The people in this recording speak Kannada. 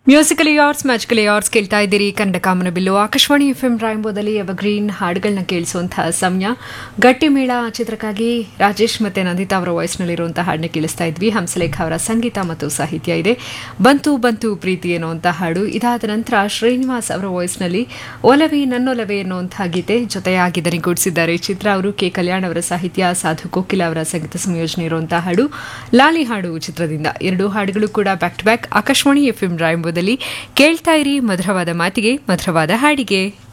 ಮ್ಯೂಸಿಕಲಿ ಯಾರ್ಸ್ ಮ್ಯಾಜಿಕಲಿ ಯಾರ್ಸ್ ಕೇಳ್ತಾ ಇದ್ದೀರಿ ಕನ್ನಡ ಕಾಮನ ಬಿಲ್ಲು ಆಕಾಶವಾಣಿ ಎಫ್ ಎಂ ರಾಯಂಬೋದಲ್ಲಿ ಎವರ್ಗ್ರೀನ್ ಹಾಡುಗಳನ್ನ ಕೇಳಿಸುವಂತಹ ಸಮಯ ಗಟ್ಟಿ ಮೇಳ ಚಿತ್ರಕ್ಕಾಗಿ ರಾಜೇಶ್ ಮತ್ತೆ ನಂದಿತಾ ಅವರ ವಾಯ್ಸ್ನಲ್ಲಿರುವಂತಹ ಹಾಡನ್ನ ಕೇಳಿಸ್ತಾ ಇದ್ವಿ ಹಂಸಲೇಖ ಅವರ ಸಂಗೀತ ಮತ್ತು ಸಾಹಿತ್ಯ ಇದೆ ಬಂತು ಬಂತು ಪ್ರೀತಿ ಎನ್ನುವಂತಹ ಹಾಡು ಇದಾದ ನಂತರ ಶ್ರೀನಿವಾಸ್ ಅವರ ವಾಯ್ಸ್ನಲ್ಲಿ ಒಲವೇ ನನ್ನೊಲವೇ ಎನ್ನುವಂತಹ ಗೀತೆ ಜೊತೆಯಾಗಿ ದನಿಗೂಡಿಸಿದ್ದಾರೆ ಚಿತ್ರ ಅವರು ಕೆ ಕಲ್ಯಾಣ್ ಅವರ ಸಾಹಿತ್ಯ ಸಾಧು ಕೋಕಿಲ ಅವರ ಸಂಗೀತ ಸಂಯೋಜನೆ ಇರುವಂತಹ ಹಾಡು ಲಾಲಿ ಹಾಡು ಚಿತ್ರದಿಂದ ಎರಡು ಹಾಡುಗಳು ಕೂಡ back to back Akashvani F M ರಾಯಂಬೋದಲ್ಲಿ ಕೇಳ್ತಾ ಇರಿ ಮಧುರವಾದ ಮಾತಿಗೆ ಮಧುರವಾದ ಹಾಡಿಗೆ